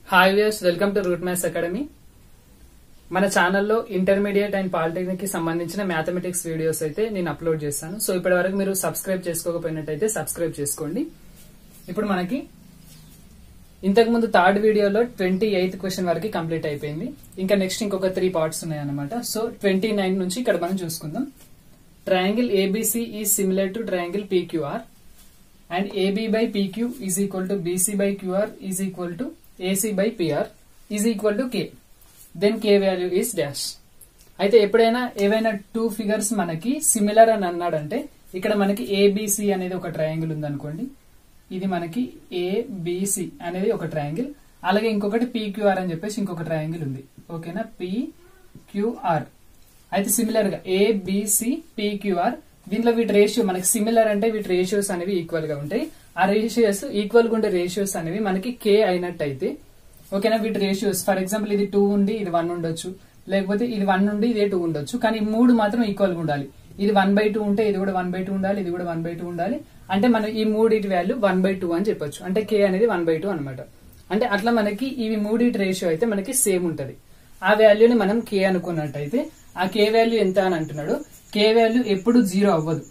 Hi views welcome to Root Maths Academy మన ఛానల్లో intermediate and polytechnic కి సంబంధించిన మ్యాథమెటిక్స్ వీడియోస్ అయితే నేను అప్లోడ్ చేస్తాను సో ఇప్పటి వరకు మీరు సబ్స్క్రైబ్ చేసుకోకపోయినట్టయితే సబ్స్క్రైబ్ చేసుకోండి ఇప్పుడు మనకి ఇంతకు ముందు థర్డ్ వీడియోలో ట్వంటీ ఎయిత్ క్వశ్చన్ వరకు కంప్లీట్ అయిపోయింది ఇంకా నెక్స్ట్ ఇంకొక త్రీ పార్ట్స్ ఉన్నాయి అనమాట సో ట్వంటీ నైన్ నుంచి ఇక్కడ మనం చూసుకుందాం triangle ABC is similar to triangle PQR and AB by PQ is equal to BC by QR is equal to AC by PR is equal to K. Then K value is dash. అయితే ఎప్పుడైనా ఏవైనా two figures మనకి similar అని అన్నాడంటే ఇక్కడ మనకి ABC అనేది ఒక ట్రయాంగిల్ ఉంది అనుకోండి ఇది మనకి ఏబిసి అనేది ఒక ట్రయాంగిల్ అలాగే ఇంకొకటి పీక్యూఆర్ అని చెప్పేసి ఇంకొక ట్రయాంగిల్ ఉంది ఓకేనా పిక్యూఆర్ అయితే సిమిలర్ గా ఏబిసి పీక్యూఆర్ దీనిలో వీటి రేషియో మనకి సిమిలర్ అంటే వీటి రేషియోస్ అనేవి ఈక్వల్ గా ఉంటాయి ఆ రేషియోస్ ఈక్వల్ గా ఉండే రేషియోస్ అనేవి మనకి కే అయినట్టయితే ఓకేనా వీటి రేషియోస్ ఫర్ ఎగ్జాంపుల్ ఇది టూ ఉండి ఇది వన్ ఉండొచ్చు లేకపోతే ఇది వన్ ఉండి ఇదే టూ ఉండొచ్చు కానీ ఈ మూడు మాత్రం ఈక్వల్ గా ఉండాలి ఇది వన్ బై టూ ఉంటే ఇది కూడా వన్ బై టూ ఉండాలి ఇది కూడా వన్ బై టూ ఉండాలి అంటే మనం ఈ మూడిటి వాల్యూ వన్ బై టూ అని చెప్పొచ్చు అంటే కే అనేది వన్ బై టూ అనమాట అంటే అట్లా మనకి ఇవి మూడిటి రేషియో అయితే మనకి సేమ్ ఉంటది ఆ వాల్యూని మనం కే అనుకున్నట్టయితే ఆ కే వాల్యూ ఎంత అని అంటున్నాడు కే వాల్యూ ఎప్పుడు జీరో అవ్వదు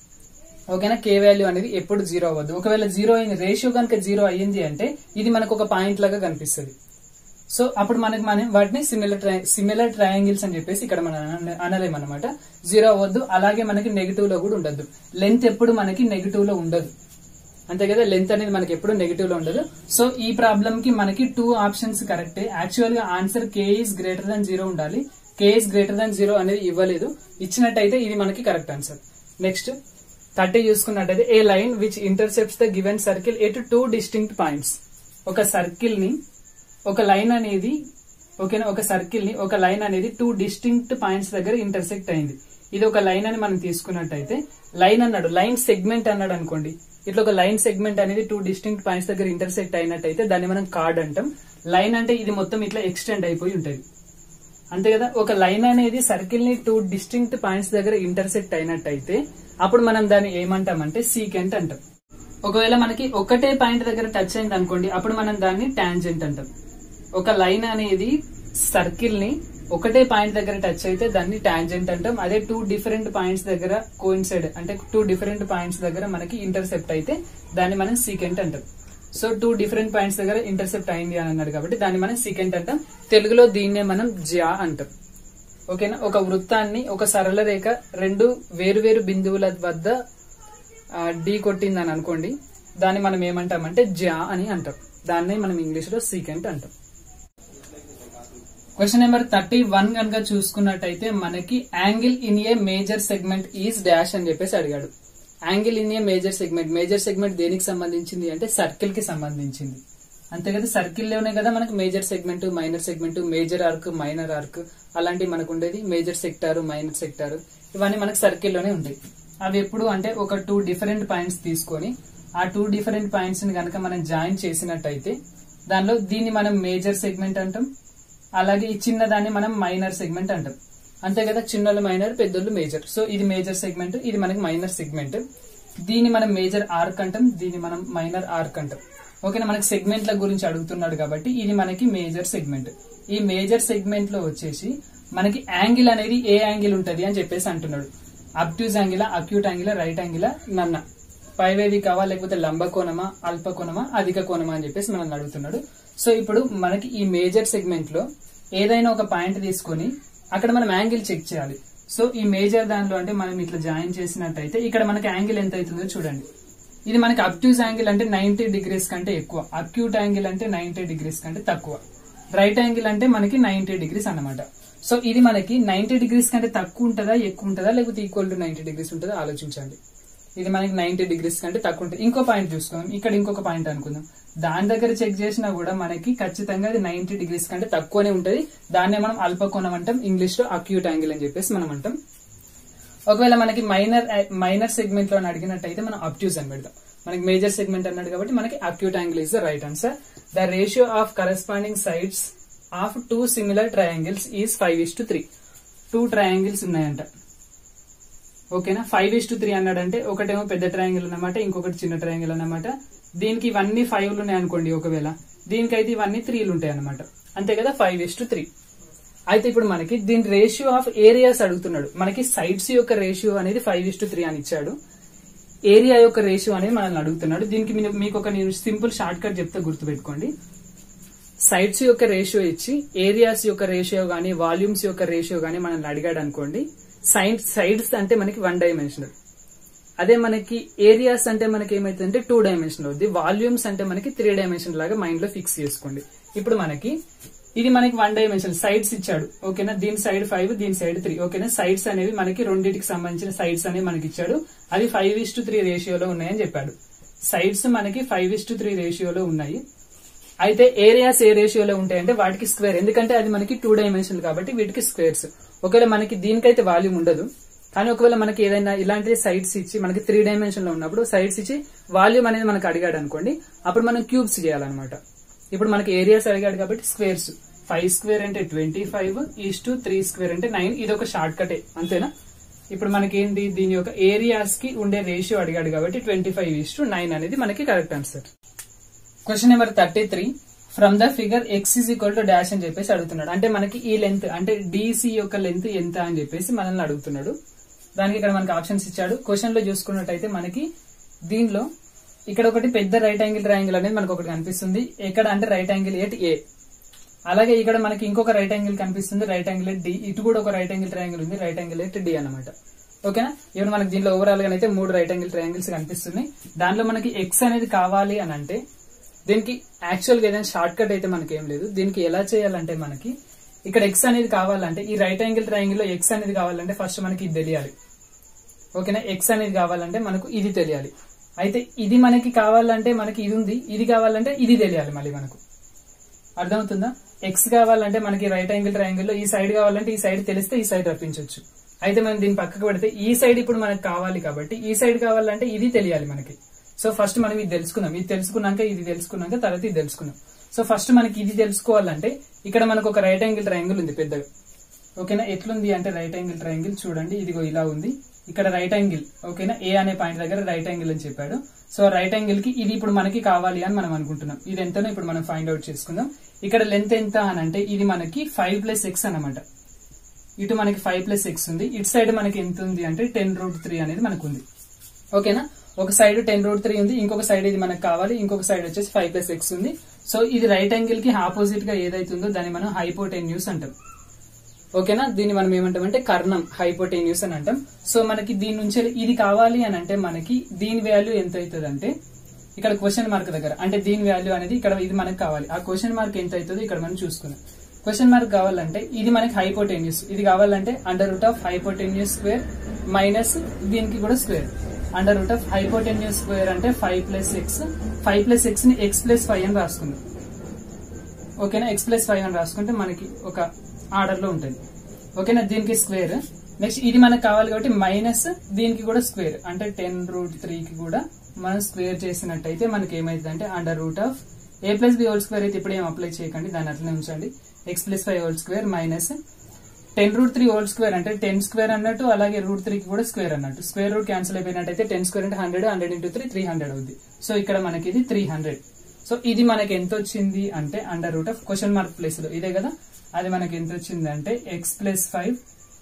ఓకేనా కే వాల్యూ అనేది ఎప్పుడు జీరో అవ్వదు ఒకవేళ జీరో అయింది రేషియో కనుక జీరో అయ్యింది అంటే ఇది మనకు ఒక పాయింట్ లాగా కనిపిస్తుంది సో అప్పుడు మనకి మనం వాటిని సిమిలర్ సిమిలర్ ట్రయాంగిల్స్ అని చెప్పేసి ఇక్కడ మనం అన- అనలేం అనమాట జీరో అవ్వద్దు అలాగే మనకి నెగిటివ్ లో కూడా ఉండదు లెంత్ ఎప్పుడు మనకి నెగిటివ్ లో ఉండదు అంతే కదా లెంత్ అనేది మనకి ఎప్పుడు నెగిటివ్ లో ఉండదు సో ఈ ప్రాబ్లం కి మనకి టూ ఆప్షన్స్ కరెక్టే యాక్చువల్ గా answer k is greater than zero ఉండాలి k is greater than zero అనేది ఇవ్వలేదు ఇచ్చినట్టయితే ఇది మనకి కరెక్ట్ ఆన్సర్ నెక్స్ట్ థర్టీ చూసుకున్నట్టయితే a line which intercepts the given circle at two distinct points ఒక సర్కిల్ ని ఒక లైన్ అనేది ఓకేనా ఒక సర్కిల్ ని ఒక లైన్ అనేది టూ డిస్టింక్ట్ పాయింట్స్ దగ్గర ఇంటర్సెక్ట్ అయింది ఇది ఒక లైన్ అని మనం తీసుకున్నట్టయితే లైన్ అన్నాడు లైన్ సెగ్మెంట్ అన్నాడు అనుకోండి ఇట్లా ఒక లైన్ సెగ్మెంట్ అనేది టూ డిస్టింక్ట్ పాయింట్స్ దగ్గర ఇంటర్సెక్ట్ అయినట్టయితే దాన్ని మనం కార్డ్ అంటాం లైన్ అంటే ఇది మొత్తం ఇట్లా ఎక్స్టెండ్ అయిపోయి ఉంటుంది అంతే కదా ఒక లైన్ అనేది సర్కిల్ ని టూ డిస్టింక్ట్ పాయింట్స్ దగ్గర ఇంటర్సెక్ట్ అయినట్టయితే అప్పుడు మనం దాన్ని ఏమంటామంటే సీకెంట్ అంటాం ఒకవేళ మనకి ఒకటే పాయింట్ దగ్గర టచ్ అయింది అనుకోండి అప్పుడు మనం దాన్ని టాంజెంట్ అంటాం ఒక లైన్ అనేది సర్కిల్ ని ఒకటే పాయింట్ దగ్గర టచ్ అయితే దాన్ని టాంజెంట్ అంటాం అదే టూ డిఫరెంట్ పాయింట్స్ దగ్గర కోయిన్సైడ్ అంటే టూ డిఫరెంట్ పాయింట్స్ దగ్గర మనకి ఇంటర్సెప్ట్ అయితే దాన్ని మనం సీకెంట్ అంటాం సో టూ డిఫరెంట్ పాయింట్స్ దగ్గర ఇంటర్సెప్ట్ అయింది అని అన్నాడు కాబట్టి దాన్ని మనం సీకెంట్ అంటాం తెలుగులో దీన్నే మనం జ్యా అంటాం ఓకేనా ఒక వృత్తాన్ని ఒక సరళ రేఖ రెండు వేరువేరు బిందువుల వద్ద ఢీ కొట్టిందని అనుకోండి దాన్ని మనం ఏమంటామంటే జ్యా అని అంటాం దాన్ని మనం ఇంగ్లీష్ లో సీకెంట్ అంటాం క్వశ్చన్ నెంబర్ థర్టీ వన్ కనుక చూసుకున్నట్టయితే మనకి angle in a major segment is dash అని చెప్పేసి అడిగాడు angle in a major segment major segment దేనికి సంబంధించింది అంటే సర్కిల్ కి సంబంధించింది అంతే కదా సర్కిల్ లోనే కదా మనకు major segment minor segment major arc minor arc అలాంటివి మనకు ఉండేది మేజర్ సెక్టార్ మైనర్ సెక్టార్ ఇవన్నీ మనకు సర్కిల్ లోనే ఉంటాయి అవి ఎప్పుడు అంటే ఒక టూ డిఫరెంట్ పాయింట్స్ తీసుకొని ఆ టూ డిఫరెంట్ పాయింట్స్ ని కనుక మనం జాయిన్ చేసినట్టయితే దానిలో దీన్ని మనం మేజర్ సెగ్మెంట్ అంటాం అలాగే ఈ చిన్న దాన్ని మనం మైనర్ సెగ్మెంట్ అంటాం అంతే కదా చిన్నోళ్ళు మైనర్ పెద్దోళ్ళు మేజర్ సో ఇది మేజర్ సెగ్మెంట్ ఇది మనకి మైనర్ సెగ్మెంట్ దీన్ని మనం మేజర్ ఆర్క్ అంటాం దీన్ని మనం మైనర్ ఆర్క్ అంటాం ఓకేనా మనకి సెగ్మెంట్ల గురించి అడుగుతున్నాడు కాబట్టి ఇది మనకి మేజర్ సెగ్మెంట్ ఈ మేజర్ సెగ్మెంట్ లో వచ్చేసి మనకి యాంగిల్ అనేది ఏ యాంగిల్ ఉంటది అని చెప్పేసి అంటున్నాడు అబ్ట్యూజ్ యాంగిలా అక్యూట్ యాంగిలా రైట్ యాంగిలా నన్న పైవేవి కావా లేకపోతే లంబ కోణమా అల్ప కోణమా అధిక కోణమా అని చెప్పేసి మనల్ని అడుగుతున్నాడు సో ఇప్పుడు మనకి ఈ మేజర్ సెగ్మెంట్ లో ఏదైనా ఒక పాయింట్ తీసుకొని అక్కడ మనం యాంగిల్ చెక్ చేయాలి సో ఈ మేజర్ దానిలో అంటే మనం ఇట్లా జాయిన్ చేసినట్టయితే ఇక్కడ మనకి యాంగిల్ ఎంత అవుతుందో చూడండి ఇది మనకి అబ్ట్యూజ్ యాంగిల్ అంటే నైన్టీ డిగ్రీస్ కంటే ఎక్కువ అక్యూట్ యాంగిల్ అంటే నైన్టీ డిగ్రీస్ కంటే తక్కువ రైట్ యాంగిల్ అంటే మనకి నైన్టీ డిగ్రీస్ అన్నమాట సో ఇది మనకి నైన్టీ డిగ్రీస్ కంటే తక్కువ ఉంటుందా ఎక్కువ ఉంటుందా లేకపోతే ఈక్వల్ టు నైన్టీ డిగ్రీస్ ఉంటుందా ఆలోచించండి ఇది మనకి నైన్టీ డిగ్రీస్ కంటే తక్కువ ఉంటుంది ఇంకో పాయింట్ చూసుకుందాం ఇక్కడ ఇంకొక పాయింట్ అనుకుందాం దాని దగ్గర చెక్ చేసినా కూడా మనకి ఖచ్చితంగా అది నైన్టీ డిగ్రీస్ కంటే తక్కువనే ఉంటది దాన్నే మనం అల్పకోణం అంటాం ఇంగ్లీష్ లో అక్యూట్ యాంగిల్ అని చెప్పేసి మనం అంటాం ఒకవేళ మనకి మైనర్ మైనర్ సెగ్మెంట్ లో అడిగినట్టయితే మనం అబ్ట్యూస్ అని పెడతాం మనకి మేజర్ సెగ్మెంట్ అన్నాడు కాబట్టి మనకి acute angle is the right answer the ratio of corresponding sides of two similar triangles is five is to three two triangles ఉన్నాయంట ఓకేనా ఫైవ్ ఇస్ టు త్రీ అన్నాడంటే ఒకటేమో పెద్ద ట్రయాంగిల్ అన్నమాట ఇంకొకటి చిన్న ట్రయాంగిల్ అన్నమాట దీనికి ఇవన్నీ ఫైవ్ ఉన్నాయి అనుకోండి ఒకవేళ దీనికైతే ఇవన్నీ త్రీలు ఉంటాయి అనమాట అంతే కదా ఫైవ్ ఇస్ టు త్రీ అయితే ఇప్పుడు మనకి దీని రేషియో ఆఫ్ ఏరియాస్ అడుగుతున్నాడు మనకి సైడ్స్ యొక్క రేషియో అనేది ఫైవ్ ఇస్ టు త్రీ అని ఇచ్చాడు ఏరియా యొక్క రేషియో అనేది మనల్ని అడుగుతున్నాడు దీనికి మీ- మీకు ఒక నేను సింపుల్ షార్ట్ కట్ చెప్తే గుర్తుపెట్టుకోండి సైడ్స్ యొక్క రేషియో ఇచ్చి ఏరియాస్ యొక్క రేషియో గానీ వాల్యూమ్స్ యొక్క రేషియో గానీ మనల్ని అడిగాడు అనుకోండి సైడ్ సైడ్స్ అంటే మనకి వన్ డైమెన్షనల్ అదే మనకి ఏరియాస్ అంటే మనకి ఏమైతుందంటే టూ డైమెన్షనల్ అవుద్ది వాల్యూమ్స్ అంటే మనకి త్రీ డైమెన్షన్ లాగా మైండ్ లో ఫిక్స్ చేసుకోండి ఇప్పుడు మనకి ఇది మనకి వన్ డైమెన్షన్ సైడ్స్ ఇచ్చాడు ఓకేనా దీని సైడ్ ఫైవ్ దీని సైడ్ త్రీ ఓకేనా సైడ్స్ అనేవి మనకి రెండింటికి సంబంధించిన సైడ్స్ అనేవి మనకి ఇచ్చాడు అవి ఫైవ్ ఇస్ టు త్రీ రేషియోలో ఉన్నాయని చెప్పాడు సైడ్స్ మనకి ఫైవ్ ఇస్ టు త్రీ రేషియోలో ఉన్నాయి అయితే ఏరియాస్ ఏ రేషియోలో ఉంటాయంటే వాటికి స్క్వేర్ ఎందుకంటే అది మనకి టూ డైమెన్షన్ కాబట్టి వీటికి స్క్వేర్స్ ఒకవేళ మనకి దీనికైతే వాల్యూమ్ ఉండదు కానీ ఒకవేళ మనకి ఏదైనా ఇలాంటి సైడ్స్ ఇచ్చి మనకి త్రీ డైమెన్షన్ లో ఉన్నప్పుడు సైడ్స్ ఇచ్చి వాల్యూమ్ అనేది మనకు అడిగాడు అనుకోండి అప్పుడు మనం క్యూబ్స్ చేయాలన్నమాట ఇప్పుడు మనకి ఏరియాస్ అడిగాడు కాబట్టి స్క్వేర్స్ ఫైవ్ స్క్వేర్ అంటే twenty five is to three square అంటే నైన్ ఇది ఒక షార్ట్ కటే అంతేనా ఇప్పుడు మనకి ఏంటి దీని యొక్క ఏరియాస్ కి ఉండే రేషియో అడిగాడు కాబట్టి twenty five is to nine అనేది మనకి correct answer question number thirty three from the figure x is equal to dash అని చెప్పేసి అడుగుతున్నాడు అంటే మనకి ఈ లెంత్ అంటే డిసి యొక్క లెంత్ ఎంత అని చెప్పేసి మనల్ని అడుగుతున్నాడు దానికి ఇక్కడ మనకి ఆప్షన్స్ ఇచ్చాడు క్వశ్చన్ లో చూసుకున్నట్టయితే మనకి దీనిలో ఇక్కడ ఒకటి పెద్ద రైట్ యాంగిల్ ట్రయాంగిల్ అనేది మనకు ఒకటి కనిపిస్తుంది ఎక్కడ అంటే రైట్ యాంగిల్ ఎట్ ఏ అలాగే ఇక్కడ మనకి ఇంకొక రైట్ యాంగిల్ కనిపిస్తుంది రైట్ యాంగిల్ ఎట్ డి ఇటు కూడా ఒక రైట్ యాంగిల్ ట్రయాంగిల్ ఉంది రైట్ యాంగిల్ ఎట్ డి అనమాట ఓకేనా ఇప్పుడు మనకి దీనిలో ఓవరాల్ గా అయితే మూడు రైట్ యాంగిల్ ట్రయాంగిల్స్ కనిపిస్తున్నాయి దానిలో మనకి ఎక్స్ అనేది కావాలి అని అంటే దీనికి యాక్చువల్ గా ఏదైనా షార్ట్ కట్ అయితే మనకి ఏం లేదు దీనికి ఎలా చేయాలంటే మనకి ఇక్కడ ఎక్స్ అనేది కావాలంటే ఈ రైట్ యాంగిల్ ట్రయాంగిల్ లో ఎక్స్ అనేది కావాలంటే ఫస్ట్ మనకి ఇది తెలియాలి ఓకేనా ఎక్స్ అనేది కావాలంటే మనకు ఇది తెలియాలి అయితే ఇది మనకి కావాలంటే మనకి ఇది ఉంది ఇది కావాలంటే ఇది తెలియాలి మళ్ళీ మనకు అర్థమవుతుందా ఎక్స్ కావాలంటే మనకి రైట్ యాంగిల్ ట్రయాంగిల్ లో ఈ సైడ్ కావాలంటే ఈ సైడ్ తెలిస్తే ఈ సైడ్ రప్పించవచ్చు అయితే మనం దీన్ని పక్కకు పెడితే ఈ సైడ్ ఇప్పుడు మనకు కావాలి కాబట్టి ఈ సైడ్ కావాలంటే ఇది తెలియాలి మనకి సో ఫస్ట్ మనం ఇది తెలుసుకుందాం ఇది తెలుసుకున్నాక ఇది తెలుసుకున్నాక తర్వాత ఇది తెలుసుకుందాం సో ఫస్ట్ మనకి ఇది తెలుసుకోవాలంటే ఇక్కడ మనకు ఒక రైట్ యాంగిల్ ట్రయాంగిల్ ఉంది పెద్దగా ఓకేనా ఎట్లుంది అంటే రైట్ యాంగిల్ ట్రయాంగిల్ చూడండి ఇదిగో ఇలా ఉంది ఇక్కడ రైట్ యాంగిల్ ఓకేనా ఏ అనే పాయింట్ దగ్గర రైట్ యాంగిల్ అని చెప్పాడు సో రైట్ యాంగిల్ కి ఇది ఇప్పుడు మనకి కావాలి అని మనం అనుకుంటున్నాం ఇది ఎంతనో ఇప్పుడు మనం ఫైండ్ అవుట్ చేసుకుందాం ఇక్కడ లెంత్ ఎంత అని అంటే ఇది మనకి ఫైవ్ ప్లస్ ఎక్స్ అనమాట ఇటు మనకి ఫైవ్ ప్లస్ ఎక్స్ ఉంది ఇటు సైడ్ మనకి ఎంత ఉంది అంటే టెన్ రూట్ త్రీ అనేది మనకు ఉంది ఓకేనా ఒక సైడ్ టెన్ రూట్ త్రీ ఉంది ఇంకొక సైడ్ ఇది మనకు కావాలి ఇంకొక సైడ్ వచ్చేసి ఫైవ్ ప్లస్ ఎక్స్ ఉంది సో ఇది రైట్ యాంగిల్ కి ఆపోజిట్ గా ఏదైతుందో దాన్ని మనం హైపోటెన్యూస్ అంటాం ఓకేనా దీన్ని మనం ఏమంటాం అంటే కర్ణం హైపోటెన్యూస్ అని అంటాం సో మనకి దీని నుంచి ఇది కావాలి అని అంటే మనకి దీని వాల్యూ ఎంత అవుతుంది అంటే ఇక్కడ క్వశ్చన్ మార్క్ దగ్గర అంటే దీని వాల్యూ అనేది ఇక్కడ ఇది మనకు కావాలి ఆ క్వశ్చన్ మార్క్ ఎంత అవుతుందో ఇక్కడ మనం చూసుకుందాం క్వశ్చన్ మార్క్ కావాలంటే ఇది మనకి హైపోటెన్యూస్ ఇది కావాలంటే under root of hypotenuse square minus దీనికి కూడా square under root of hypotenuse square అంటే five plus x five plus x ని ఎక్స్ ప్లస్ ఫైవ్ అని రాసుకుందాం ఓకేనా ఎక్స్ ప్లస్ ఫైవ్ అని రాసుకుంటే మనకి ఒక ఆర్డర్ లో ఉంటుంది ఓకేనా దీనికి స్క్వేర్ నెక్స్ట్ ఇది మనకు కావాలి కాబట్టి మైనస్ దీనికి కూడా స్క్వేర్ అంటే టెన్ రూట్ త్రీ కి కూడా మనం స్క్వేర్ చేసినట్టయితే మనకి ఏమైంది అంటే under root of a plus b whole square అయితే ఇప్పుడు ఏం అప్లై చేయకండి దాన్ని అట్లనే ఉంచండి x plus five whole square minus ten root three whole square అంటే టెన్ స్క్వేర్ అన్నట్టు అలాగే రూట్ త్రీ కి కూడా స్క్వేర్ అన్నట్టు స్క్వేర్ రూట్ క్యాన్సిల్ అయిపోయినట్టయితే టెన్ స్క్వేర్ అంటే hundred hundred into three three hundred అవుద్ది సో ఇక్కడ మనకి ఇది త్రీ హండ్రెడ్ సో ఇది మనకి ఎంత వచ్చింది అంటే under root of question mark place లో ఇదే కదా అది మనకి ఎంత వచ్చింది అంటే ఎక్స్ ప్లస్ ఫైవ్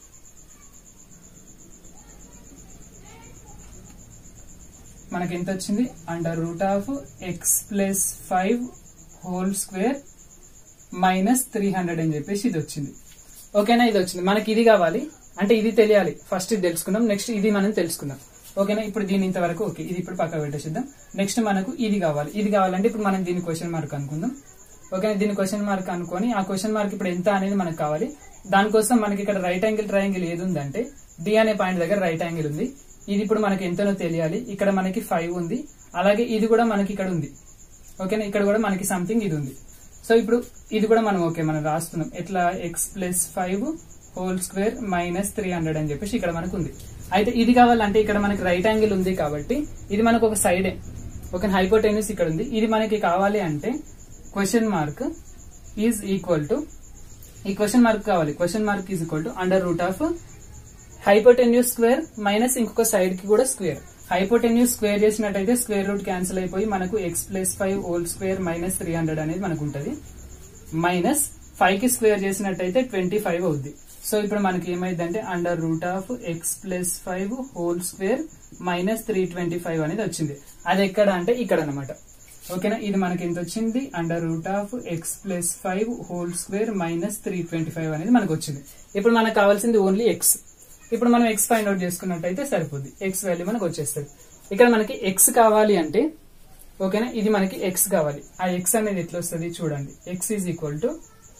మనకి ఎంత వచ్చింది under root of x plus five whole square minus three hundred అని చెప్పేసి ఇది వచ్చింది ఓకేనా ఇది వచ్చింది మనకి ఇది కావాలి అంటే ఇది తెలియాలి ఫస్ట్ ఇది తెలుసుకుందాం నెక్స్ట్ ఇది మనం తెలుసుకుందాం ఓకేనా ఇప్పుడు దీని ఇంతవరకు ఓకే ఇది ఇప్పుడు పక్క పెట్టేసిద్దాం నెక్స్ట్ మనకు ఇది కావాలి ఇది కావాలంటే ఇప్పుడు మనం దీని క్వశ్చన్ మార్క్ అనుకుందాం ఓకేనా దీని క్వశ్చన్ మార్క్ అనుకొని ఆ క్వశ్చన్ మార్క్ ఇప్పుడు ఎంత అనేది మనకు కావాలి దానికోసం మనకి ఇక్కడ రైట్ యాంగిల్ ట్రయాంగిల్ ఏది ఉందంటే డి అనే పాయింట్ దగ్గర రైట్ యాంగిల్ ఉంది ఇది ఇప్పుడు మనకి ఎంతనో తెలియాలి ఇక్కడ మనకి ఫైవ్ ఉంది అలాగే ఇది కూడా మనకి ఇక్కడ ఉంది ఓకేనా ఇక్కడ కూడా మనకి సంథింగ్ ఇది ఉంది సో ఇప్పుడు ఇది కూడా మనం ఓకే మనం రాస్తున్నాం ఎట్లా x plus five whole square minus three hundred అని చెప్పేసి ఇక్కడ మనకు ఉంది అయితే ఇది కావాలంటే ఇక్కడ మనకి రైట్ యాంగిల్ ఉంది కాబట్టి ఇది మనకు ఒక సైడే ఒక హైపోటెన్యూస్ ఇక్కడ ఉంది ఇది మనకి కావాలి అంటే question mark is equal to ఈ క్వశ్చన్ మార్క్ కావాలి question mark is equal to under root of hypotenuse square minus ఇంకొక సైడ్ కి కూడా స్క్వేర్ హైపోటెన్యూస్ స్క్వేర్ చేసినట్టయితే స్క్వేర్ రూట్ క్యాన్సిల్ అయిపోయి మనకు x plus five whole square minus three hundred అనేది మనకు ఉంటుంది మైనస్ ఫైవ్ కి స్క్వేర్ చేసినట్టయితే ట్వంటీ ఫైవ్ అవుద్ది సో ఇప్పుడు మనకి ఏమైందంటే under root of x plus five whole square minus three twenty five అనేది వచ్చింది అది ఎక్కడ అంటే ఇక్కడ అనమాట ఓకేనా ఇది మనకి ఎంత వచ్చింది under root of x plus five whole square minus three twenty five అనేది మనకు వచ్చింది ఇప్పుడు మనకు కావాల్సింది ఓన్లీ ఎక్స్ ఇప్పుడు మనం ఎక్స్ ఫైండ్ అవుట్ చేసుకున్నట్టయితే సరిపోద్ది ఎక్స్ వాల్యూ మనకు వచ్చేస్తుంది ఇక్కడ మనకి ఎక్స్ కావాలి అంటే ఓకేనా ఇది మనకి ఎక్స్ కావాలి ఆ ఎక్స్ అనేది ఎట్లా వస్తుంది చూడండి x is equal to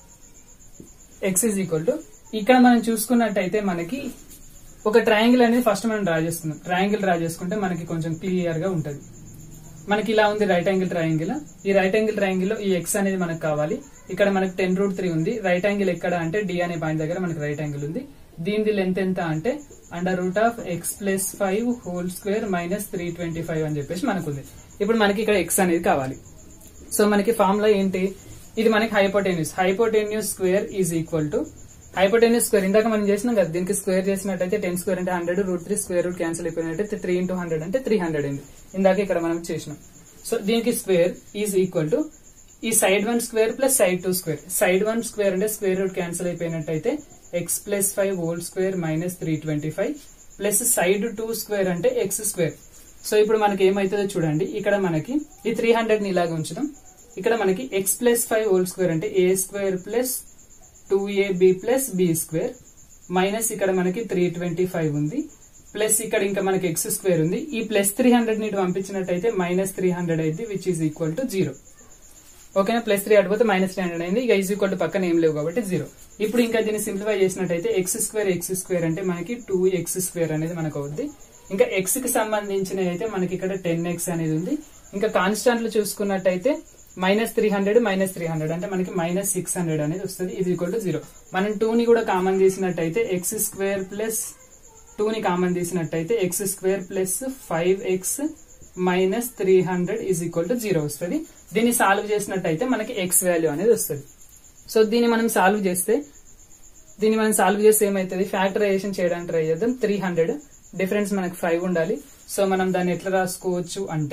x is equal to ఇక్కడ మనం చూసుకున్నట్టయితే మనకి ఒక ట్రయాంగిల్ అనేది ఫస్ట్ మనం డ్రా చేసుకుందాం ట్రయాంగిల్ డ్రా చేసుకుంటే మనకి కొంచెం క్లియర్ గా ఉంటది మనకి ఇలా ఉంది రైట్ యాంగిల్ ట్రయాంగిల్ ఈ రైట్ యాంగిల్ ట్రయాంగిల్ లో ఈ ఎక్స్ అనేది మనకు కావాలి ఇక్కడ మనకి టెన్ రూట్ త్రీ ఉంది రైట్ యాంగిల్ ఎక్కడ అంటే డి అనే పాయింట్ దగ్గర మనకి రైట్ యాంగిల్ ఉంది దీనిది లెంత్ ఎంత అంటే under root of x plus five whole square minus three twenty five అని చెప్పేసి మనకు ఉంది ఇప్పుడు మనకి ఇక్కడ ఎక్స్ అనేది కావాలి సో మనకి ఫార్ములా ఏంటి ఇది మనకి hypotenuse hypotenuse square is equal to hypotenuse square ఇందాక మనం చేసినాం కదా దీనికి స్క్వేర్ చేసినట్టయితే టెన్ స్క్వేర్ అంటే hundred root three square root cancel అయిపోయినట్టయితే త్రీ ఇంటూ హండ్రెడ్ అంటే త్రీ హండ్రెడ్ అయింది ఇందాక ఇక్కడ మనం చేసినాం సో దీనికి స్క్వేర్ ఈజ్ ఈక్వల్ టు ఈ side one square plus side two square side one square అంటే స్క్వేర్ రూట్ క్యాన్సిల్ అయిపోయినట్టయితే x plus five whole square minus three twenty five plus side two square అంటే x square so ఇప్పుడు మనకి ఏమైతుందో చూడండి ఇక్కడ మనకి ఈ త్రీ హండ్రెడ్ ని ఇలాగ ఉంచుదాం ఇక్కడ మనకి x plus five whole square అంటే a square plus two ab plus b square minus ఇక్కడ మనకి త్రీ ట్వంటీ ఫైవ్ ఉంది ప్లస్ ఇక్కడ ఇంకా మనకి ఎక్స్ స్క్వేర్ ఉంది ఈ ప్లస్ త్రీ హండ్రెడ్ ని పంపించినట్టయితే మైనస్ త్రీ హండ్రెడ్ అయింది which is equal to zero ఓకేనా ప్లస్ త్రీ అడిపోతే మైనస్ త్రీ హండ్రెడ్ అయింది ఇక ఈజ్ ఈక్వల్ టు పక్కన ఏం లేవు కాబట్టి జీరో ఇప్పుడు ఇంకా దీన్ని సింప్లిఫై చేసినట్టయితే ఎక్స్ స్క్వేర్ ఎక్స్ స్క్వేర్ అంటే మనకి టూ ఎక్స్ స్క్వేర్ అనేది మనకు అవుద్ది ఇంకా ఎక్స్ కి సంబంధించినవి అయితే మనకి ఇక్కడ టెన్ ఎక్స్ అనేది ఉంది ఇంకా కాన్స్టాంట్లు చూసుకున్నట్టయితే minus three hundred minus three hundred అంటే మనకి మైనస్ సిక్స్ హండ్రెడ్ అనేది వస్తుంది ఇది ఈక్వల్ టు జీరో మనం టూ ని కూడా కామన్ చేసినట్టయితే ఎక్స్ స్క్వేర్ ప్లస్ టూ ని కామన్ తీసినట్టయితే x square plus five x minus three hundred is equal to zero వస్తుంది దీన్ని సాల్వ్ చేసినట్టయితే మనకి ఎక్స్ వాల్యూ అనేది వస్తుంది సో దీన్ని మనం సాల్వ్ చేస్తే దీన్ని మనం సాల్వ్ చేస్తే ఏమైతుంది ఫ్యాక్టరైజేషన్ చేయడానికి ట్రై చేద్దాం త్రీ హండ్రెడ్ డిఫరెన్స్ మనకి ఫైవ్ ఉండాలి సో మనం దాన్ని ఎట్లా రాసుకోవచ్చు అంటే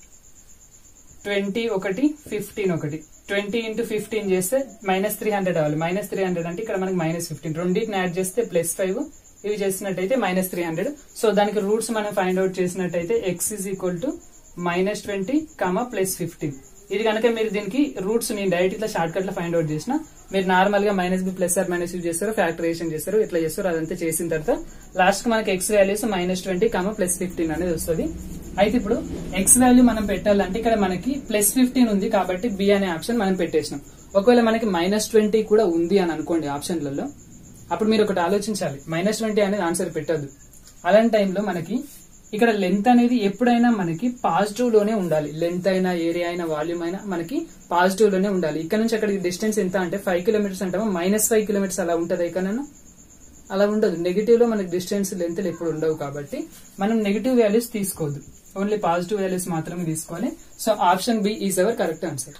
ట్వంటీ ఒకటి ఫిఫ్టీన్ ఒకటి ట్వంటీ ఇంటూ ఫిఫ్టీన్ చేస్తే మైనస్ త్రీ హండ్రెడ్ అవ్వాలి మైనస్ త్రీ హండ్రెడ్ అంటే ఇక్కడ మనకి మైనస్ ఫిఫ్టీన్ రెండింటిని యాడ్ చేస్తే ప్లస్ ఫైవ్ ఇవి చేసినట్టయితే మైనస్ త్రీ హండ్రెడ్ సో దానికి రూట్స్ మనం ఫైండ్ అవుట్ చేసినట్టయితే x is equal to minus twenty comma plus fifteen ఇది కనుక మీరు దీనికి రూట్స్ నేను డైరెక్ట్ ఇట్లా షార్ట్ కట్ లో ఫైండ్ అవుట్ చేసిన మీరు నార్మల్ గా minus b plus or minus use చేస్తారు ఫ్యాక్టరేషన్ చేస్తారు ఇట్లా చేస్తారు అదంతా చేసిన తర్వాత లాస్ట్ కి మనకి x values minus twenty comma plus fifteen అనేది వస్తుంది అయితే ఇప్పుడు ఎక్స్ వాల్యూ మనం పెట్టాలంటే ఇక్కడ మనకి ప్లస్ ఫిఫ్టీన్ ఉంది కాబట్టి బి అనే ఆప్షన్ మనం పెట్టేసినాం ఒకవేళ మనకి మైనస్ ట్వంటీ కూడా ఉంది అని అనుకోండి ఆప్షన్లలో అప్పుడు మీరు ఒకటి ఆలోచించాలి మైనస్ ట్వంటీ అనేది ఆన్సర్ పెట్టద్దు అలాంటి టైంలో మనకి ఇక్కడ లెంత్ అనేది ఎప్పుడైనా మనకి పాజిటివ్ లోనే ఉండాలి లెంత్ అయినా ఏరియా అయినా వాల్యూమ్ అయినా మనకి పాజిటివ్ లోనే ఉండాలి ఇక్కడ నుంచి అక్కడికి డిస్టెన్స్ ఎంత అంటే ఫైవ్ కిలోమీటర్స్ అంటామో మైనస్ ఫైవ్ కిలోమీటర్స్ అలా ఉంటది ఎక్కడన్నా అలా ఉండదు నెగిటివ్ లో మనకి డిస్టెన్స్ లెంత్ ఎప్పుడు ఉండవు కాబట్టి మనం నెగిటివ్ వాల్యూస్ తీసుకోవద్దు ఓన్లీ పాజిటివ్ వాల్యూస్ మాత్రమే తీసుకోవాలి so option B is our correct answer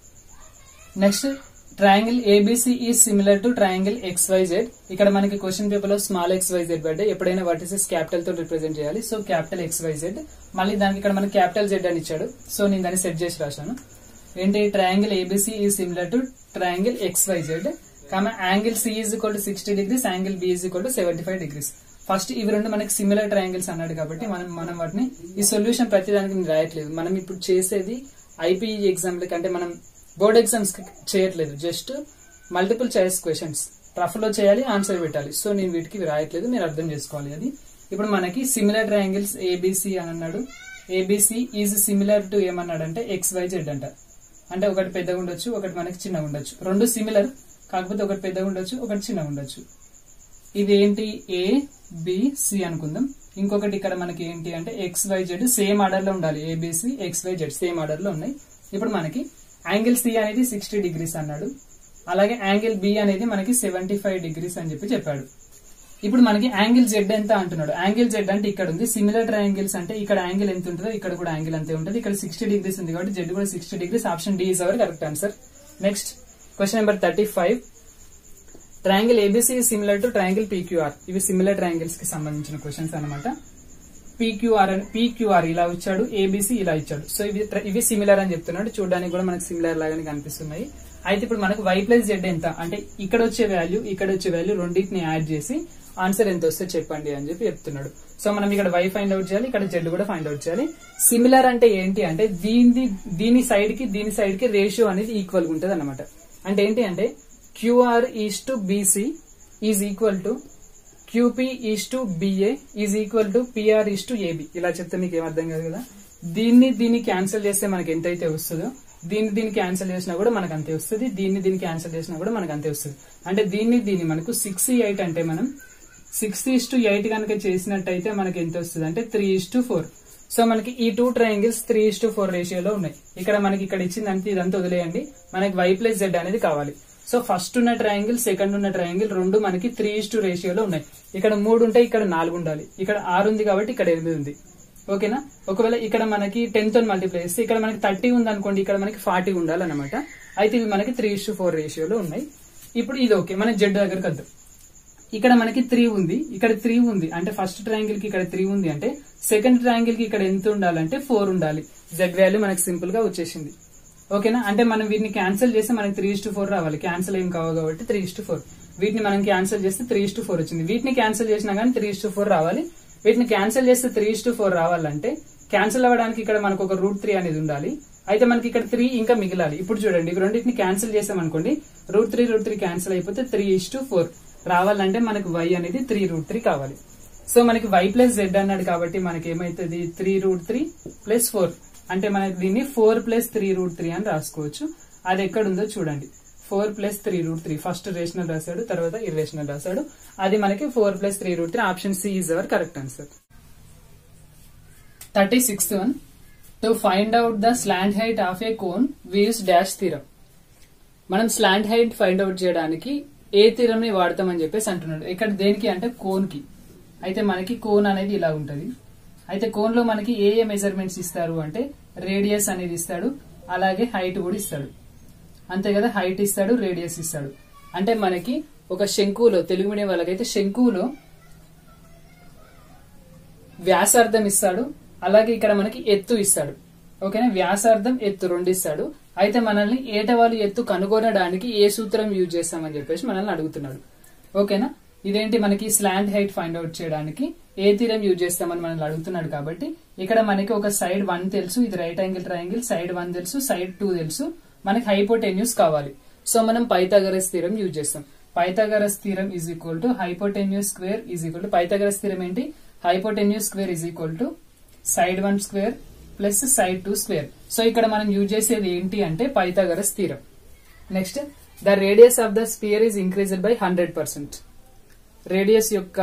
next triangle ABC is similar to triangle XYZ ఇక్కడ మనకి క్వశ్చన్ పేపర్ లో స్మాల్ ఎక్స్వైజెడ్ పడ్డే ఎప్పుడైనా వర్టిసెస్ క్యాపిటల్ తో రిప్రజెంట్ చేయాలి సో క్యాపిటల్ ఎక్స్వైజెడ్ మళ్ళీ దానికి ఇక్కడ మనకి క్యాపిటల్ జెడ్ అని ఇచ్చాడు సో నేను దాన్ని సెట్ చేసి రాశాను ఏంటి triangle ABC is similar to triangle XYZ comma angle C is equal to sixty degrees angle B is equal to seventy five degrees first ఇవి రెండు మనకి సిమిలర్ ట్రయాంగిల్స్ అన్నాడు కాబట్టి మనం మనం వాటిని ఈ సొల్యూషన్ ప్రతి దానికి నేను రాయట్లేదు మనం ఇప్పుడు చేసేది ఐపీఈ ఎగ్జామ్ అంటే మనం బోర్డ్ ఎగ్జామ్స్ చేయట్లేదు just multiple choice questions rough లో చేయాలి ఆన్సర్ పెట్టాలి సో నేను వీటికి రాయట్లేదు మీరు అర్థం చేసుకోవాలి అది ఇప్పుడు మనకి సిమిలర్ ట్రయాంగిల్స్ ఏబిసి అని అన్నాడు ఏబిసి ఈజ్ సిమిలర్ టు ఏమన్నాడు అంటే ఎక్స్ వై జెడ్ అంట అంటే ఒకటి పెద్దగా ఉండొచ్చు ఒకటి మనకి చిన్నగా ఉండొచ్చు రెండు సిమిలర్ కాకపోతే ఒకటి పెద్దగా ఉండొచ్చు ఒకటి చిన్నగా ఉండొచ్చు ఇది ఏంటి ఏ బి సి అనుకుందాం ఇంకొకటి ఇక్కడ మనకి ఏంటి అంటే X Y Z same order లో ఉండాలి ABC X Y Z same order లో ఉన్నాయి ఇప్పుడు మనకి యాంగిల్ సి అనేది సిక్స్టీ డిగ్రీస్ అన్నాడు అలాగే యాంగిల్ బి అనేది మనకి సెవెంటీ ఫైవ్ డిగ్రీస్ అని చెప్పి చెప్పాడు ఇప్పుడు మనకి యాంగిల్ జెడ్ ఎంత అంటున్నాడు యాంగిల్ జెడ్ అంటే ఇక్కడ ఉంది సిమిలర్ ట్రయాంగిల్స్ అంటే ఇక్కడ యాంగిల్ ఎంత ఉంటుందో ఇక్కడ కూడా యాంగిల్ అంతే ఉంటుంది ఇక్కడ సిక్స్టీ డిగ్రీస్ ఉంది కాబట్టి జెడ్ కూడా sixty degrees option D is our correct answer next question number thirty five triangle ABC similar to triangle PQR ఇవి సిమిలర్ ట్రయాంగిల్స్ కి సంబంధించిన క్వశ్చన్స్ అనమాట పీక్యూఆర్ అని పీక్యూఆర్ ఇలా ఇచ్చాడు ఏబిసి ఇలా ఇచ్చాడు సో ఇవి ఇవి సిమిలర్ అని చెప్తున్నాడు చూడడానికి కూడా మనకు సిమిలర్ లాగానే కనిపిస్తున్నాయి అయితే ఇప్పుడు మనకు వై ప్లస్ జెడ్ ఎంత అంటే ఇక్కడ వచ్చే వాల్యూ ఇక్కడ వచ్చే వాల్యూ రెండింటిని యాడ్ చేసి ఆన్సర్ ఎంత వస్తే చెప్పండి అని చెప్పి చెప్తున్నాడు సో మనం ఇక్కడ వై ఫైండ్ అవుట్ చేయాలి ఇక్కడ జెడ్ కూడా ఫైండ్ అవుట్ చేయాలి సిమిలర్ అంటే ఏంటి అంటే దీని దీని సైడ్ కి దీని సైడ్ కి రేషియో అనేది ఈక్వల్ గా ఉంటుంది అనమాట అంటే ఏంటి అంటే QR is to BC is equal to QP is to BA is equal to PR is to AB ఇలా చెప్తే మీకు ఏం అర్థం కాదు కదా దీన్ని దీన్ని క్యాన్సిల్ చేస్తే మనకి ఎంతైతే వస్తుందో దీన్ని దీన్ని క్యాన్సిల్ చేసినా కూడా మనకు అంతే వస్తుంది దీన్ని దీన్ని క్యాన్సిల్ చేసినా కూడా మనకు అంతే వస్తుంది అంటే దీన్ని దీన్ని మనకు సిక్స్ ఎయిట్ అంటే మనం సిక్స్ ఈస్ టు ఎయిట్ కనుక చేసినట్టయితే మనకి ఎంత వస్తుంది అంటే three is to four so మనకి ఈ two triangles three is to four రేషియోలో ఉన్నాయి ఇక్కడ మనకి ఇక్కడ ఇచ్చిందంటే ఇదంతా వదిలేయండి మనకి వై ప్లస్ జెడ్ అనేది కావాలి సో ఫస్ట్ ఉన్న ట్రయాంగిల్ సెకండ్ ఉన్న ట్రయాంగిల్ రెండు మనకి త్రీ ఈస్ టు రేషియోలో ఉన్నాయి ఇక్కడ మూడు ఉంటే ఇక్కడ నాలుగు ఉండాలి ఇక్కడ ఆరు ఉంది కాబట్టి ఇక్కడ ఎనిమిది ఉంది ఓకేనా ఒకవేళ ఇక్కడ మనకి టెన్ తో మల్టిప్లై చేస్తే ఇక్కడ మనకి థర్టీ ఉంది అనుకోండి ఇక్కడ మనకి ఫార్టీ ఉండాలన్నమాట అయితే ఇవి మనకి త్రీ ఇస్ ఫోర్ రేషియోలో ఉన్నాయి ఇప్పుడు ఇది ఓకే మన జెడ్ దగ్గరకు వద్దాం ఇక్కడ మనకి త్రీ ఉంది ఇక్కడ త్రీ ఉంది అంటే ఫస్ట్ ట్రయాంగిల్ కి ఇక్కడ త్రీ ఉంది అంటే సెకండ్ ట్రయాంగిల్ కి ఇక్కడ ఎంత ఉండాలంటే ఫోర్ ఉండాలి జెడ్ వాల్యూ మనకి సింపుల్ గా వచ్చేసింది ఓకేనా అంటే మనం వీటిని క్యాన్సిల్ చేస్తే మనకి త్రీ ఇస్ ఫోర్ రావాలి క్యాన్సిల్ ఏం కావాలి కాబట్టి త్రీ ఇస్ ఫోర్ వీటిని మనం క్యాన్సిల్ చేస్తే త్రీ ఇస్ ఫోర్ వచ్చింది వీటిని క్యాన్సిల్ చేసినా కానీ త్రీ ఇస్ ఫోర్ రావాలి వీటిని క్యాన్సిల్ చేస్తే త్రీ ఇస్ ఫోర్ రావాలంటే క్యాన్సిల్ అవ్వడానికి ఇక్కడ మనకు ఒక రూట్ త్రీ అనేది ఉండాలి అయితే మనకి ఇక్కడ త్రీ ఇంకా మిగిలాలి ఇప్పుడు చూడండి ఇవి రెండింటిని క్యాన్సిల్ చేసాం అనుకోండి root three root three cancel అయిపోతే త్రీ ఇస్ ఫోర్ రావాలంటే మనకు వై అనేది త్రీ రూట్ త్రీ కావాలి సో మనకి వై ప్లస్ జెడ్ అన్నాడు కాబట్టి మనకి ఏమైతుంది three root three plus four అంటే మనకి దీన్ని four plus three root three అని రాసుకోవచ్చు అది ఎక్కడ ఉందో చూడండి four plus three root three first rational రాశాడు తర్వాత ఇర్రేషనల్ రాశాడు అది మనకి four plus three root three option C is our correct answer thirty sixth one to find out the slant height of a cone వీస్ dash theorem మనం slant height find out చేయడానికి ఏ theorem ని వాడతామని చెప్పేసి అంటున్నాడు ఇక్కడ దేనికి అంటే కోన్ కి అయితే మనకి కోన్ అనేది ఇలా ఉంటది అయితే కోన్ లో మనకి ఏ ఏ మెజర్మెంట్స్ ఇస్తారు అంటే రేడియస్ అనేది ఇస్తాడు అలాగే హైట్ కూడా ఇస్తాడు అంతే కదా హైట్ ఇస్తాడు రేడియస్ ఇస్తాడు అంటే మనకి ఒక శంకువులో తెలుగు మీడియం వాళ్ళకైతే శంకువులో వ్యాసార్థం ఇస్తాడు అలాగే ఇక్కడ మనకి ఎత్తు ఇస్తాడు ఓకేనా వ్యాసార్థం ఎత్తు రెండు ఇస్తాడు అయితే మనల్ని ఏటవాళ్ళు ఎత్తు కనుగొనడానికి ఏ సూత్రం యూజ్ చేస్తామని చెప్పేసి మనల్ని అడుగుతున్నాడు ఓకేనా ఇదేంటి మనకి స్లాండ్ హైట్ ఫైండ్ అవుట్ చేయడానికి ఏ తీరం యూజ్ చేస్తామని మనల్ని అడుగుతున్నాడు కాబట్టి ఇక్కడ మనకి ఒక సైడ్ వన్ తెలుసు ఇది right angle triangle side one తెలుసు సైడ్ టూ తెలుసు మనకి హైపోటెన్యూస్ కావాలి సో మనం పైథాగరస్ థీరం యూజ్ చేస్తాం Pythagoras theorem is equal to hypotenuse square is equal to Pythagoras theorem ఏంటి hypotenuse square is equal to side one square plus side two square so ఇక్కడ మనం use చేసేది ఏంటి అంటే Pythagoras theorem next the radius of the sphere is increased by hundred percent radius యొక్క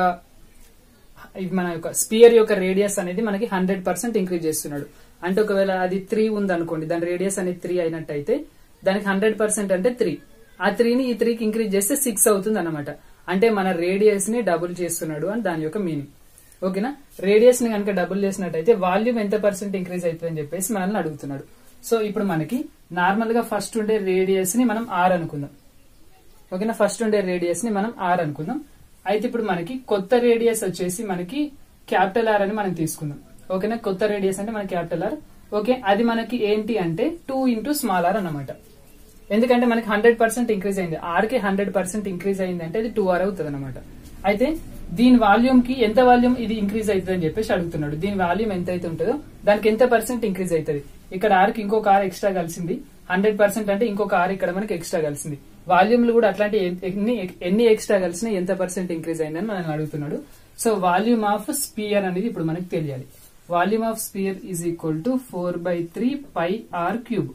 ఇది మన యొక్క స్పియర్ యొక్క రేడియస్ అనేది మనకి హండ్రెడ్ పర్సెంట్ ఇంక్రీజ్ చేస్తున్నాడు అంటే ఒకవేళ అది త్రీ ఉంది అనుకోండి దాని రేడియస్ అనేది త్రీ అయినట్టయితే దానికి హండ్రెడ్ పర్సెంట్ అంటే త్రీ ఆ త్రీని ఈ త్రీకి ఇంక్రీజ్ చేస్తే సిక్స్ అవుతుంది అనమాట అంటే మన రేడియస్ ని డబుల్ చేస్తున్నాడు అని దాని యొక్క మీనింగ్ ఓకేనా రేడియస్ ని కనుక డబుల్ చేసినట్టయితే వాల్యూమ్ ఎంత పర్సెంట్ ఇంక్రీజ్ అవుతుంది అని చెప్పేసి మనల్ని అడుగుతున్నాడు సో ఇప్పుడు మనకి నార్మల్ గా ఫస్ట్ ఉండే రేడియస్ ని మనం ఆర్ అనుకుందాం ఓకేనా ఫస్ట్ ఉండే రేడియస్ ని మనం ఆర్ అనుకుందాం అయితే ఇప్పుడు మనకి కొత్త రేడియస్ వచ్చేసి మనకి క్యాపిటల్ ఆర్ అని మనం తీసుకుందాం ఓకేనా కొత్త రేడియస్ అంటే మన క్యాపిటల్ ఆర్ ఓకే అది మనకి ఏంటి అంటే టూ ఇంటూ స్మాల్ ఆర్ అన్నమాట ఎందుకంటే మనకి హండ్రెడ్ పర్సెంట్ ఇంక్రీజ్ అయింది ఆర్ కి హండ్రెడ్ పర్సెంట్ ఇంక్రీజ్ అయింది అంటే ఇది టూ ఆర్ అవుతుంది అనమాట అయితే దీని వాల్యూమ్ కి ఎంత వాల్యూమ్ ఇది ఇంక్రీజ్ అవుతుంది అని చెప్పేసి అడుగుతున్నాడు దీని వాల్యూమ్ ఎంత అయితే ఉంటుందో దానికి ఎంత పర్సెంట్ ఇంక్రీజ్ అవుతుంది ఇక్కడ ఆర్ కి ఇంకొక ఆర్ ఎక్స్ట్రా కలిసింది హండ్రెడ్ పర్సెంట్ అంటే ఇంకొక ఆర్ ఇక్కడ మనకి ఎక్స్ట్రా కలిసింది వాల్యూమ్లు కూడా అట్లాంటి ఎన్ని ఎన్ని ఎక్స్ట్రా కలిసినా ఎంత పర్సెంట్ ఇంక్రీజ్ అయిందని మనల్ని అడుగుతున్నాడు సో వాల్యూమ్ ఆఫ్ స్పియర్ అనేది ఇప్పుడు మనకి తెలియాలి volume of sphere is equal to four by three pi are cube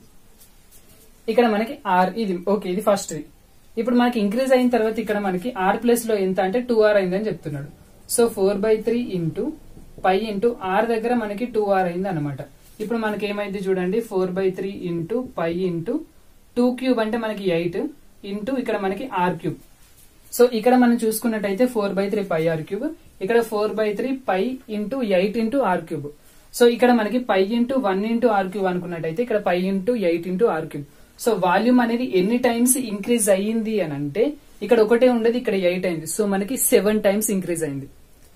ఇక్కడ మనకి ఆర్ ఇది ఓకే ఇది ఫస్ట్ ఇప్పుడు మనకి ఇంక్రీజ్ అయిన తర్వాత ఇక్కడ మనకి ఆర్ ప్లస్ లో ఎంత అంటే టూ ఆర్ అయిందని చెప్తున్నాడు so four by three into pi into r దగ్గర మనకి టూ ఆర్ అయింది అనమాట ఇప్పుడు మనకి ఏమైంది చూడండి four by three into pi into two cube అంటే మనకి ఎయిట్ ఇంటూ ఇక్కడ మనకి ఆర్ క్యూబ్ సో ఇక్కడ మనం చూసుకున్నట్టయితే four by three pi are cube ఇక్కడ four by three pi into eight into r cube so ఇక్కడ మనకి pi into one into r cube అనుకున్నట్టయితే ఇక్కడ pi into eight into r cube so volume అనేది ఎన్ని టైమ్స్ ఇంక్రీజ్ అయ్యింది అని అంటే ఇక్కడ ఒకటే ఉండేది ఇక్కడ ఎయిట్ అయింది సో మనకి సెవెన్ టైమ్స్ ఇంక్రీజ్ అయింది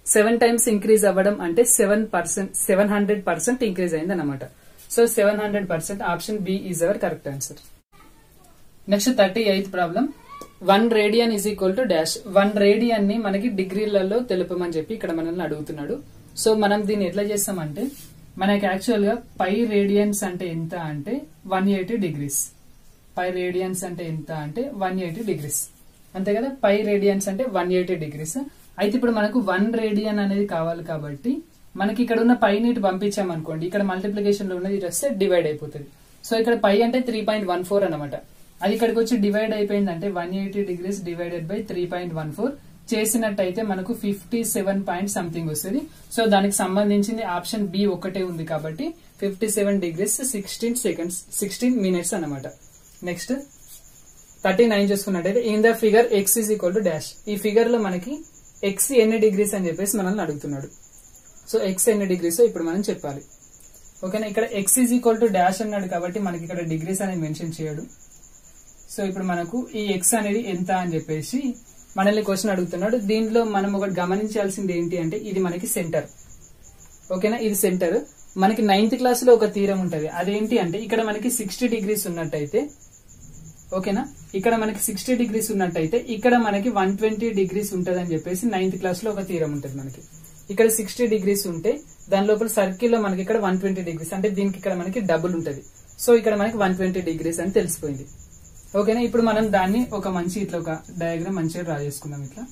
సెవెన్ టైమ్స్ ఇంక్రీజ్ అవ్వడం అంటే seven percent seven hundred percent increase అయింది అనమాట so seven hundred percent option B is our correct answer next thirty eighth problem one radian is equal to dash one radian ని మనకి డిగ్రీలలో తెలుపమని చెప్పి ఇక్కడ మనల్ని అడుగుతున్నాడు సో మనం దీన్ని ఎట్లా చేస్తామంటే మనకి యాక్చువల్ గా పై రేడియన్స్ అంటే ఎంత అంటే one eighty degrees pi radians అంటే ఎంత అంటే వన్ ఎయిటీ డిగ్రీస్ అంతే కదా పై రేడియన్స్ అంటే వన్ ఎయిటీ డిగ్రీస్ అయితే ఇప్పుడు మనకు వన్ రేడియన్ అనేది కావాలి కాబట్టి మనకి ఇక్కడ ఉన్న పై నీటి పంపించాం అనుకోండి ఇక్కడ మల్టిప్లికేషన్ లో ఉన్నది ఇటు వస్తే డివైడ్ అయిపోతుంది సో ఇక్కడ పై అంటే త్రీ పాయింట్ వన్ ఫోర్ అనమాట అది ఇక్కడికి వచ్చి డివైడ్ అయిపోయిందంటే one eighty degrees divided by three point one four చేసినట్టయితే మనకు ఫిఫ్టీ సెవెన్ పాయింట్ సంథింగ్ వస్తుంది సో దానికి సంబంధించింది ఆప్షన్ బి ఒకటే ఉంది కాబట్టి fifty seven degrees sixteen seconds sixteen minutes అనమాట నెక్స్ట్ థర్టీ నైన్ చూసుకున్నట్టయితే in the figure X is equal to dash ఈ ఫిగర్ లో మనకి ఎక్స్ ఎన్ని డిగ్రీస్ అని చెప్పేసి మనల్ని అడుగుతున్నాడు సో ఎక్స్ ఎన్ని డిగ్రీస్ ఇప్పుడు మనం చెప్పాలి ఓకేనా ఇక్కడ X is equal to dash అన్నాడు కాబట్టి మనకి ఇక్కడ డిగ్రీస్ అనేది మెన్షన్ చేయడు సో ఇప్పుడు మనకు ఈ ఎక్స్ అనేది ఎంత అని చెప్పేసి మనల్ని క్వశ్చన్ అడుగుతున్నాడు దీంట్లో మనం ఒకటి గమనించాల్సింది ఏంటి అంటే ఇది మనకి సెంటర్ ఓకేనా ఇది సెంటర్ మనకి నైన్త్ క్లాస్ లో ఒక తీరం ఉంటది అదేంటి అంటే ఇక్కడ మనకి సిక్స్టీ డిగ్రీస్ ఉన్నట్టయితే ఓకేనా ఇక్కడ మనకి సిక్స్టీ డిగ్రీస్ ఉన్నట్టయితే ఇక్కడ మనకి వన్ ట్వంటీ డిగ్రీస్ ఉంటది అని చెప్పేసి నైన్త్ క్లాస్ లో ఒక తీరం ఉంటది మనకి ఇక్కడ సిక్స్టీ డిగ్రీస్ ఉంటే దాని లోపల సర్కిల్ లో మనకి ఇక్కడ వన్ ట్వంటీ డిగ్రీస్ అంటే దీనికి ఇక్కడ మనకి డబుల్ ఉంటది సో ఇక్కడ మనకి వన్ ట్వంటీ డిగ్రీస్ అని తెలిసిపోయింది ఓకేనా ఇప్పుడు మనం దాన్ని ఒక మంచి ఇట్లా ఒక డయాగ్రామ్ మంచిగా డ్రా చేసుకుందాం ఇట్లా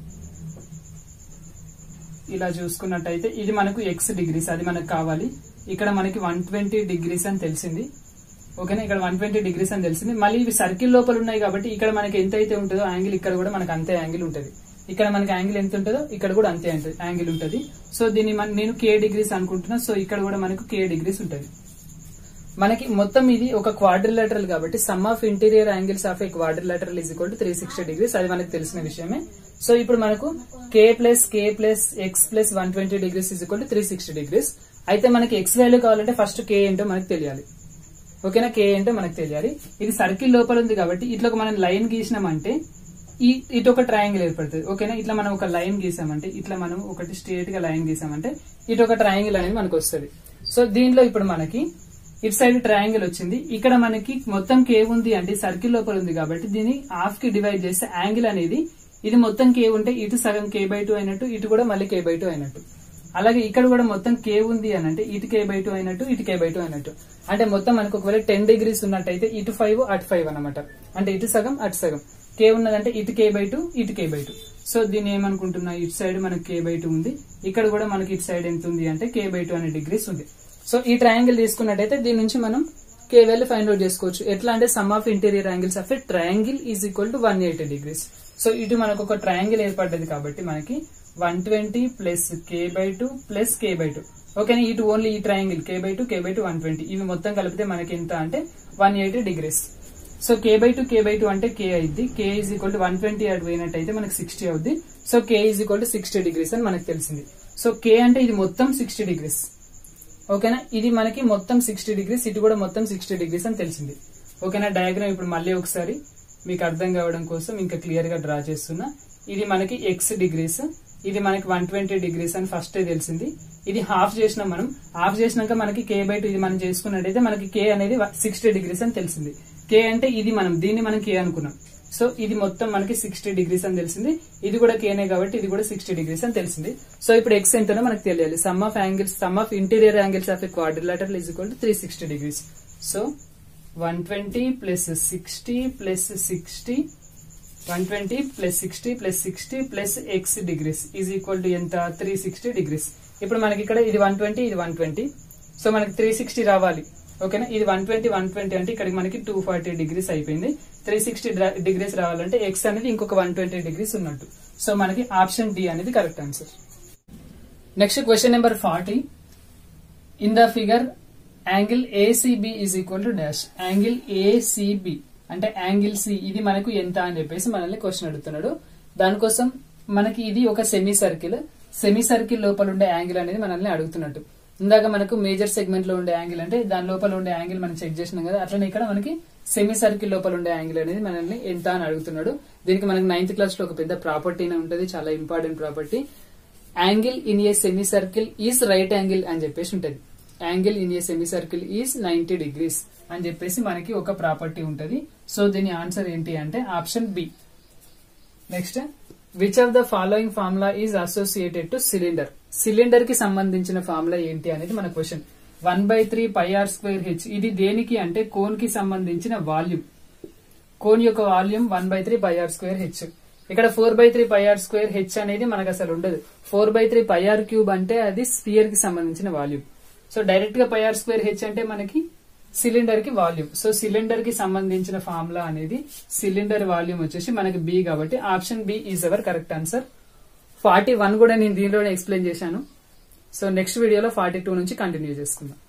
ఇలా చూసుకున్నట్టయితే ఇది మనకు ఎక్స్ డిగ్రీస్ అది మనకు కావాలి ఇక్కడ మనకి వన్ ట్వంటీ డిగ్రీస్ అని తెలిసింది ఓకేనా ఇక్కడ వన్ ట్వంటీ డిగ్రీస్ అని తెలిసింది మళ్ళీ ఇవి సర్కిల్ లోపల ఉన్నాయి కాబట్టి ఇక్కడ మనకి ఎంత అయితే ఉంటుందో యాంగిల్ ఇక్కడ కూడా మనకి అంతే యాంగిల్ ఉంటుంది ఇక్కడ మనకి యాంగిల్ ఎంత ఉంటుందో ఇక్కడ కూడా అంతే యాంగిల్ ఉంటుంది సో దీన్ని మన- నేను కే డిగ్రీస్ అనుకుంటున్నా సో ఇక్కడ కూడా మనకు కే డిగ్రీస్ ఉంటుంది మనకి మొత్తం ఇది ఒక క్వాడ్రిలేటరల్ కాబట్టి sum of interior angles of a quadrilateral is equal to three sixty degrees అది మనకు తెలిసిన విషయమే సో ఇప్పుడు మనకు K plus K plus X plus one twenty degrees is equal to three sixty degrees అయితే మనకి ఎక్స్ వాల్యూ కావాలంటే first K ఏంటో మనకు తెలియాలి ఓకేనా కే ఏంటో మనకు తెలియాలి ఇది సర్కిల్ లోపల ఉంది కాబట్టి ఇట్లా ఒక మనం లైన్ గీసినామంటే ఈ ఇటు ఒక ట్రయాంగిల్ ఏర్పడుతుంది ఓకేనా ఇట్లా మనం ఒక లైన్ గీసామంటే ఇట్లా మనం ఒకటి స్ట్రేట్ గా లైన్ గీసామంటే ఇటు ఒక ట్రయాంగిల్ అనేది మనకు వస్తుంది సో దీనిలో ఇప్పుడు మనకి ఇటు సైడ్ ట్రయాంగిల్ వచ్చింది ఇక్కడ మనకి మొత్తం కే ఉంది అంటే సర్కిల్ లోపల ఉంది కాబట్టి దీన్ని హాఫ్ కి డివైడ్ చేస్తే యాంగిల్ అనేది ఇది మొత్తం కే ఉంటే ఇటు సగం కే బై టూ అయినట్టు ఇటు కూడా మళ్ళీ కే బై టూ అయినట్టు అలాగే ఇక్కడ కూడా మొత్తం కే ఉంది అని అంటే ఇటు కే బై టూ అయినట్టు ఇటు కే బై టూ అయినట్టు అంటే మొత్తం మనకు ఒకవేళ టెన్ డిగ్రీస్ ఉన్నట్టయితే ఇటు ఫైవ్ అటు ఫైవ్ అనమాట అంటే ఇటు సగం అటు సగం కే ఉన్నదంటే ఇటు కే బై టూ ఇటు కే బై టూ సో దీన్ని ఏమనుకుంటున్నా ఇటు సైడ్ మనకి కే బై టూ ఉంది ఇక్కడ కూడా మనకి ఇటు సైడ్ ఎంత ఉంది అంటే కే బై టూ అనే డిగ్రీస్ ఉంది సో ఈ ట్రయాంగిల్ తీసుకున్నట్టయితే దీని నుంచి మనం కే వాల్యూ ఫైండ్ అవుట్ చేసుకోవచ్చు ఎట్లా అంటే sum of interior angles of a triangle is equal to one eighty degrees so ఇటు మనకు ఒక ట్రయాంగిల్ ఏర్పడ్డది కాబట్టి మనకి one twenty plus K by two plus K by two ఓకేనా ఇటు ఓన్లీ ఈ triangle K by two K by two one twenty ఇవి మొత్తం కలిపితే మనకి ఎంత అంటే one eighty degrees so K by two K by two అంటే కే అయింది K is equal to one twenty అటు పోయినట్టయితే మనకి సిక్స్టీ అవుద్ది so K is equal to sixty degrees అని మనకు తెలిసింది సో కే అంటే ఇది మొత్తం సిక్స్టీ డిగ్రీస్ ఓకేనా ఇది మనకి మొత్తం సిక్స్టీ డిగ్రీస్ ఇటు కూడా మొత్తం సిక్స్టీ డిగ్రీస్ అని తెలిసింది ఓకేనా డయాగ్రామ్ ఇప్పుడు మళ్ళీ ఒకసారి మీకు అర్థం కావడం కోసం ఇంకా క్లియర్ గా డ్రా చేస్తున్నా ఇది మనకి ఎక్స్ డిగ్రీస్ ఇది మనకి వన్ ట్వంటీ డిగ్రీస్ అని ఫస్ట్ తెలిసింది ఇది హాఫ్ చేసినాం మనం హాఫ్ చేసినాక మనకి కే బై టూ ఇది మనం చేసుకున్నట్టయితే మనకి కే అనేది సిక్స్టీ డిగ్రీస్ అని తెలిసింది కే అంటే ఇది మనం దీన్ని మనం కే అనుకున్నాం సో ఇది మొత్తం మనకి సిక్స్టీ డిగ్రీస్ అని తెలిసింది ఇది కూడా కేనే కాబట్టి ఇది కూడా సిక్స్టీ డిగ్రీస్ అని తెలిసింది సో ఇప్పుడు ఎక్స్ ఎంతనో మనకు తెలియాలి sum of angles sum of interior angles of a quadrilateral is equal to three sixty degrees so one twenty plus sixty plus sixty one twenty plus sixty plus sixty plus X degrees is equal to ఎంత three sixty degrees ఇప్పుడు మనకి ఇక్కడ ఇది one twenty ఇది one twenty so మనకి three sixty రావాలి ఓకేనా ఇది వన్ ట్వంటీ వన్ ట్వంటీ అంటే ఇక్కడికి మనకి టూ ఫార్టీ డిగ్రీస్ అయిపోయింది త్రీ సిక్స్టీ డిగ్రీస్ రావాలంటే ఎక్స్ అనేది ఇంకొక వన్ ట్వంటీ డిగ్రీస్ ఉన్నట్టు సో మనకి ఆప్షన్ డి అనేది correct answer next question number forty in the figure angle ACB is equal to dash angle ACB అంటే యాంగిల్ సి ఇది మనకు ఎంత అని చెప్పేసి మనల్ని క్వశ్చన్ అడుగుతున్నాడు దానికోసం మనకి ఇది ఒక సెమీ సర్కిల్ సెమీ సర్కిల్ లోపల ఉండే యాంగిల్ అనేది మనల్ని అడుగుతున్నట్టు ఇందాక మనకు మేజర్ సెగ్మెంట్ లో ఉండే యాంగిల్ అంటే దాని లోపల ఉండే యాంగిల్ మనం చెక్ చేసినాం కదా అట్లనే ఇక్కడ మనకి సెమీ సర్కిల్ లోపల ఉండే యాంగిల్ అనేది మనల్ని ఎంత అని అడుగుతున్నాడు దీనికి మనకి నైన్త్ క్లాస్ లో ఒక పెద్ద ప్రాపర్టీనే ఉంటుంది చాలా important property angle in a semi circle is right angle అని చెప్పేసి ఉంటది angle in a semi circle is ninety degrees అని చెప్పేసి మనకి ఒక ప్రాపర్టీ ఉంటది సో దీని ఆన్సర్ ఏంటి అంటే option B next which of the following formula is associated to cylinder cylinder కి సంబంధించిన ఫార్ములా ఏంటి అనేది మన question one by three pi R square H ఇది దేనికి అంటే కోన్ కి సంబంధించిన వాల్యూమ్ కోన్ యొక్క volume one by three pi R square H ఇక్కడ four by three pi R square H అనేది మనకు అసలు ఉండదు four by three pi are cube అంటే అది స్పియర్ కి సంబంధించిన వాల్యూమ్ సో డైరెక్ట్ గా పై ఆర్ స్క్వేర్ హెచ్ అంటే మనకి సిలిండర్ కి వాల్యూమ్ సో సిలిండర్ కి సంబంధించిన ఫార్ములా అనేది సిలిండర్ వాల్యూమ్ వచ్చేసి మనకి బి కాబట్టి option B is our correct answer forty one కూడా నేను దీనిలోనే ఎక్స్ప్లెయిన్ చేశాను సో నెక్స్ట్ వీడియోలో ఫార్టీ టూ నుంచి కంటిన్యూ చేసుకుందాం